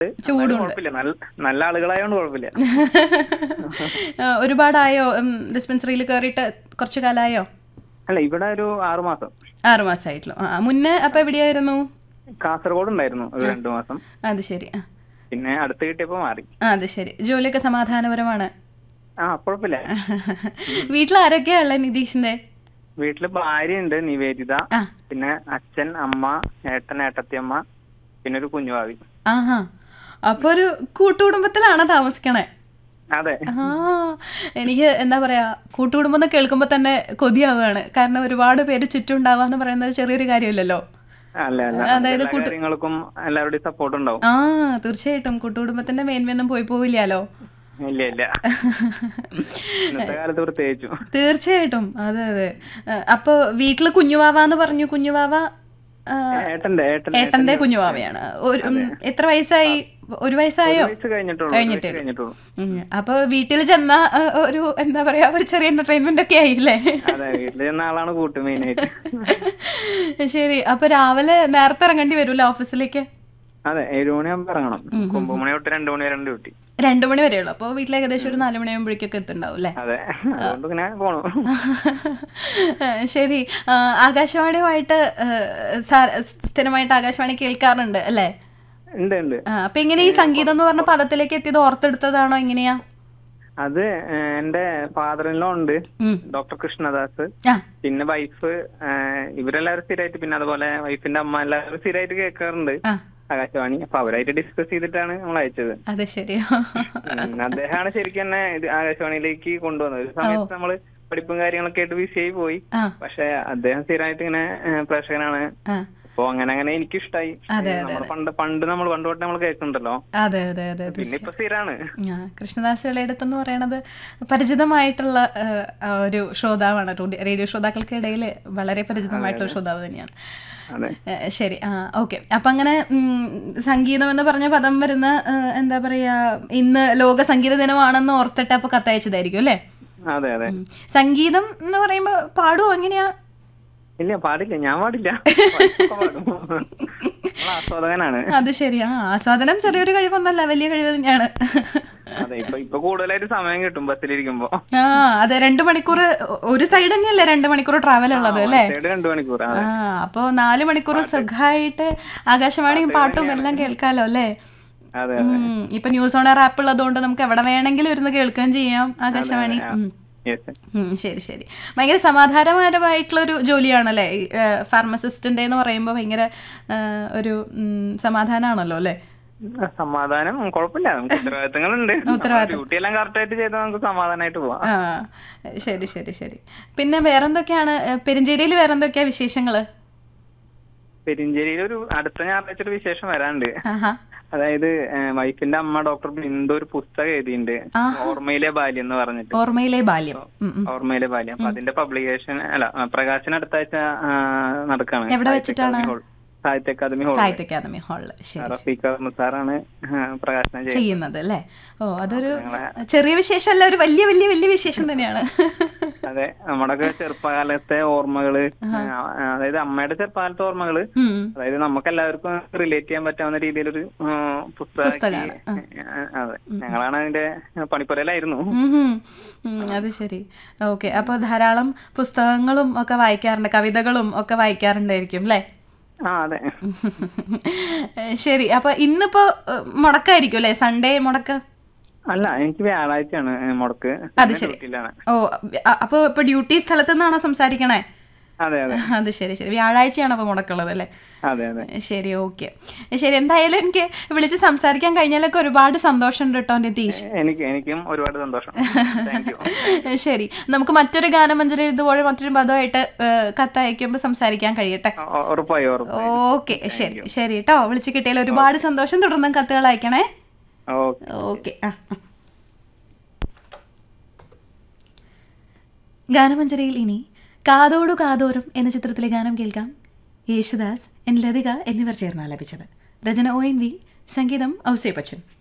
ചൂടുണ്ട്. കുഴപ്പമില്ല നല്ല നല്ല ആളുകളായോണ്ട് കുഴപ്പമില്ല ആ, ഒരുപാടായോ ഡിസ്പെൻസറിയിൽ കയറിയിട്ട് കുറച്ചു കാലമായോ അല്ല ഇവിടെ ഒരു ആറു മാസം ആറു മാസമായിട്ടുള്ളൂ ആ മുന്നേ അപ്പൊ എവിടെയായിരുന്നു കാസർഗോഡ് ഉണ്ടായിരുന്നു ഒരു രണ്ടു മാസം അത് ശരി ആ പിന്നെ അടുത്ത് കിട്ടിയപ്പോ മാറി ആ, അത് ശരി ജോലിയൊക്കെ സമാധാനപരമാണ് ആ കുഴപ്പമില്ല വീട്ടിൽ ആരൊക്കെയാ ഉള്ളത് നിതീഷിന്റെ വീട്ടില് ഭാര്യ ഉണ്ട് നിവേദിത ആ പിന്നെ അച്ഛൻ അമ്മ ഏട്ടൻ ഏട്ടത്തിയമ്മ പിന്നെ ഒരു കുഞ്ഞുഭാവി ആഹാ അപ്പൊ ഒരു കൂട്ടുകുടുംബത്തിലാണ് താമസിക്കണേ അതെ ആ എനിക്ക് എന്താ പറയാ കൂട്ടുകുടുംബം എന്ന് കേൾക്കുമ്പോ തന്നെ കൊതിയാവുകയാണ് കാരണം ഒരുപാട് പേര് ചുറ്റും ഉണ്ടാവുക എന്ന് പറയുന്നത് ചെറിയൊരു കാര്യമല്ലല്ലോ അല്ല അല്ല അതായത് എല്ലാ കാര്യങ്ങൾക്കും എല്ലാവരുടെയും സപ്പോർട്ട് ഉണ്ടാവും ആ തീർച്ചയായിട്ടും കൂട്ടുകുടുംബത്തിന്റെ മേന്മയൊന്നും പോയി പോവില്ലല്ലോ ഇല്ല ഇല്ല ഇന്നത്തെ കാലത്ത് പ്രത്യേകിച്ചും തീർച്ചയായിട്ടും അതെ അതെ ആ, അപ്പൊ വീട്ടില് കുഞ്ഞുവാവാന്ന് പറഞ്ഞു കുഞ്ഞുവാവ ആ, ഏട്ടന്റെ ഏട്ടൻ ഏട്ടന്റെ കുഞ്ഞുവാവയാണ് ഒരു ഉം, എത്ര വയസ്സായി ഒരു വയസ്സായോ വയസ്സ് കഴിഞ്ഞിട്ടുള്ളൂ ഒരു കഴിഞ്ഞിട്ടേ വയസ്സ് കഴിഞ്ഞിട്ടുള്ളൂ ഉം. അപ്പൊ വീട്ടിൽ ചെന്ന ആ, ഒരു എന്താ പറയാ ഒരു ചെറിയ എന്റർടൈൻമെന്റ് ഒക്കെ ആയില്ലേ അതെ വീട്ടിൽ ചെന്ന ആളാണ് കൂട്ട് മെയിൻ ആയിട്ട് ശരി അപ്പൊ രാവിലെ നേരത്തെ ഇറങ്ങേണ്ടി വരൂല്ലേ ഓഫീസിലേക്ക് അതെ ഏഴു മണിയാകുമ്പോ ഇറങ്ങണം ഒമ്പത് മണി തൊട്ട് രണ്ടു മണി വരെ ഉണ്ട് ഡ്യൂട്ടി രണ്ടു മണി വരെയുള്ളൂ അപ്പൊ വീട്ടിൽ ഏകദേശം ഒരു നാലു മണിയാകുമ്പോഴേക്കൊക്കെ എത്തുണ്ടാവും അല്ലേ അതെ അതുകൊണ്ട് ഇങ്ങനെ പോണു ശരി ആ, ആകാശവാണിയുമായിട്ട് ആ, സാ- സ്ഥിരമായിട്ട് ആകാശവാണി കേൾക്കാറുണ്ട് അല്ലേ ഉണ്ട് ഉണ്ട് ആ, അപ്പൊ എങ്ങനെ ഈ സംഗീതം എന്ന് പറഞ്ഞ പദത്തിലേക്ക് എത്തിയത് ഓർത്തെടുത്തതാണോ എങ്ങനെയാ അത് ഏഹ്, എന്റെ ഫാദറിലോ ഉണ്ട് ഉം. ഡോക്ടർ കൃഷ്ണദാസ് ആ പിന്നെ വൈഫ് ഇവരെല്ലാവരും സ്ഥിരമായിട്ട് പിന്നെ അതുപോലെ വൈഫിന്റെ അമ്മ എല്ലാവരും സ്ഥിരമായിട്ട് കേൾക്കാറുണ്ട് ആ ആകാശവാണി അപ്പൊ അവരായിട്ട് ഡിസ്കസ് ചെയ്തിട്ടാണ് നമ്മൾ അയച്ചത് അതെ ശരിയോ ഉം, അദ്ദേഹമാണ് ശരിക്കും എന്നെ ഇത് ആകാശവാണിയിലേക്ക് കൊണ്ടുവന്നത് ഒരു സമയത്ത് നമ്മള് പഠിപ്പും കാര്യങ്ങളൊക്കെ ആയിട്ട് ബിസിയായി പോയി ആ പക്ഷെ അദ്ദേഹം സ്ഥിരമായിട്ട് ഇങ്ങനെ ഏഹ്, പ്രേക്ഷകനാണ് ആ അപ്പൊ അങ്ങനെ അങ്ങനെ എനിക്കിഷ്ടായി നമ്മൾ പണ്ട് പണ്ട് നമ്മൾ പണ്ട് തൊട്ട് നമ്മൾ കേൾക്കുന്നുണ്ടല്ലോ അതെ അതെ അതെ അതെ പിന്നെ ഇപ്പൊ സ്ഥിരാണ് ആ കൃഷ്ണദാസ് ഇളയിടത്ത് എന്ന് പറയണത് പരിചിതമായിട്ടുള്ള ആ, ആ, ഒരു ശ്രോതാവാണ് റേഡിയോ- റേഡിയോ ശ്രോതാക്കൾക്കിടയിൽ വളരെ പരിചിതമായിട്ടുള്ള ശ്രോതാവ് തന്നെയാണ് അതെ ഏ, ശരി ആ ഓക്കെ അപ്പം അങ്ങനെ ഉം, സംഗീതം എന്ന് പറഞ്ഞ പദം വരുന്ന ആ, എന്താ പറയാ ഇന്ന് ലോക സംഗീത ദിനമാണെന്ന് ഓർത്തിട്ട് അപ്പൊ കത്തയച്ചതായിരിക്കും അല്ലേ അതെ അതെ ഉം. സംഗീതം എന്ന് പറയുമ്പോ പാടുവോ എങ്ങനെയാ ഇല്ല പാടില്ല ഞാൻ പാടില്ല വൈഫൊക്കെ പാടും. നമ്മൾ ആസ്വാദകനാണ് അത് ശരി ആ ആസ്വാദനം ചെറിയൊരു കഴിവൊന്നല്ല വലിയ കഴിവ് തന്നെയാണ് അതെ ഇപ്പൊ ഇപ്പൊ കൂടുതലായിട്ട് സമയം കിട്ടും ബസ്സിലിരിക്കുമ്പോ ആ അതെ രണ്ട് മണിക്കൂർ ഒരു സൈഡ് തന്നെയല്ലേ രണ്ട് മണിക്കൂർ ട്രാവൽ ഉള്ളത് അല്ലേ സൈഡ് രണ്ടു മണിക്കൂർ ആ അപ്പോ നാല് മണിക്കൂർ സുഖമായിട്ട് ആകാശവാണിയും പാട്ടും എല്ലാം കേൾക്കാലോ അല്ലേ അതെ ഉം. ഇപ്പൊ ന്യൂസ് ഓണർ ആപ്പ് ഉള്ളതുകൊണ്ട് നമുക്ക് എവിടെ വേണമെങ്കിലും ഇരുന്ന് കേൾക്കുകയും ചെയ്യാം ആകാശവാണി ഉം. യെസ് ഉം, ശരി ശരി ഭയങ്കര സമാധാനപരമായിട്ടുള്ളൊരു ജോലിയാണല്ലേ ഫാർമസിസ്റ്റിന്റെ എന്ന് പറയുമ്പോൾ ഭയങ്കര ആ, ഒരു ഉം, സമാധാനമാണല്ലോ അല്ലേ സമാധാനം കുഴപ്പമില്ല നമുക്ക് ഉത്തരവാദിത്തങ്ങളുണ്ട് ഡ്യൂട്ടി എല്ലാം കറക്റ്റ് ആയിട്ട് ചെയ്താൽ നമുക്ക് സമാധാനമായിട്ട് പോവാം ആ ശരി ശരി ശരി പിന്നെ വേറെന്തൊക്കെയാണ് പെരിഞ്ചേരിയിൽ വേറെന്തൊക്കെയാ വിശേഷങ്ങള് പെരിഞ്ചേരിയിൽ ഒരു അടുത്ത ഞായറാഴ്ച ഒരു വിശേഷം വരാണ്ട് ആഹാ അതായത് ഏഹ്, വൈഫിന്റെ അമ്മ ഡോക്ടർ ബിന്ദു ഒരു പുസ്തകം എഴുതിയിട്ടുണ്ട് ഓർമ്മയിലെ ബാല്യം എന്ന് പറഞ്ഞിട്ട് ഓർമ്മയിലെ ബാല്യം ഉം, ഉം. ഓർമ്മയിലെ ബാല്യം അപ്പൊ അതിന്റെ പബ്ലിക്കേഷൻ അല്ല ആ, പ്രകാശനം അടുത്ത ആഴ്ച ആ, നടക്കാണ് എവിടെ വെച്ചിട്ടാണ്? സാഹിത്യ അക്കാദമി ഹാൾ സാഹിത്യ അക്കാദമി ഹാളില് ശരി റഫീഖ് സാറാണ് ആ, പ്രകാശനം ചെയ്യുന്നത് ചെയ്യുന്നത് അല്ലേ ഓ അതൊരു ചെറിയ വിശേഷമല്ല ഒരു വലിയ വലിയ വലിയ വിശേഷം തന്നെയാണ് അതെ നമ്മുടെയൊക്കെ ചെറുപ്പകാലത്തെ ഓർമ്മകള് ആ, അതായത് അമ്മയുടെ ചെറുപ്പകാലത്തെ ഓർമ്മകള് ഉം. അതായത് നമുക്ക് എല്ലാവർക്കും റിലേറ്റ് ചെയ്യാൻ പറ്റാവുന്ന രീതിയിലൊരു ആ, പുസ്തകം പുസ്തകാണ്. അതെ ഞങ്ങളാണ് അതിന്റെ പണിപ്പുരയിലായിരുന്നു ഉം ഹും. ഉം, അത് ശരി ഓക്കെ അപ്പോൾ ധാരാളം പുസ്തകങ്ങളും ഒക്കെ വായിക്കാറുണ്ട് കവിതകളും ഒക്കെ വായിക്കാറുണ്ടായിരിക്കും അല്ലേ ആ അതെ ശരി അപ്പൊ ഇന്നിപ്പോ ഏഹ്, മുടക്കായിരിക്കും അല്ലേ സൺഡേ മുടക്ക അല്ല എനിക്ക് വ്യാഴാഴ്ചയാണ് ഏ, മുടക്ക് അത് ശരി. ഡ്യൂട്ടിയിലാണ് ഓ അ- അപ്പൊ ഇപ്പൊ ഡ്യൂട്ടി സ്ഥലത്ത് നിന്നാണോ സംസാരിക്കണേ അതെ അതെ അത് ശരി ശരി വ്യാഴാഴ്ചയാണ് അപ്പൊ മുടക്കുള്ളത് അല്ലേ അതെ അതെ ശരി ഓക്കെ ശരി എന്തായാലും എനിക്ക് വിളിച്ച് സംസാരിക്കാൻ കഴിഞ്ഞാലൊക്കെ ഒരുപാട് സന്തോഷമുണ്ട് കേട്ടോ നിതീഷ് എനിക്ക് എനിക്കും ഒരുപാട് സന്തോഷം താങ്ക് യു ശരി നമുക്ക് മറ്റൊരു ഗാനമഞ്ജരി ഇതുപോലെ മറ്റൊരു പദമായിട്ട് ഏഹ്, കത്തയക്കുമ്പോൾ സംസാരിക്കാൻ കഴിയട്ടെ ഉറപ്പായി ഉറപ്പായി ഓക്കെ ശരി ശരി കേട്ടോ വിളിച്ച് കിട്ടിയാൽ ഒരുപാട് സന്തോഷം തുടർന്നും കത്തുകൾ അയക്കണേ ഓക്കെ ഓക്കെ ആ ആ. ഗാനമഞ്ജരിയിൽ ഇനി കാതോടു കാതോരം എന്ന ചിത്രത്തിലെ ഗാനം കേൾക്കാം യേശുദാസ് എൻ ലതിക എന്നിവർ ചേർന്ന് ആലപിച്ചത് രചന ഒ എൻ വി സംഗീതം ഔസേ ബച്ചൻ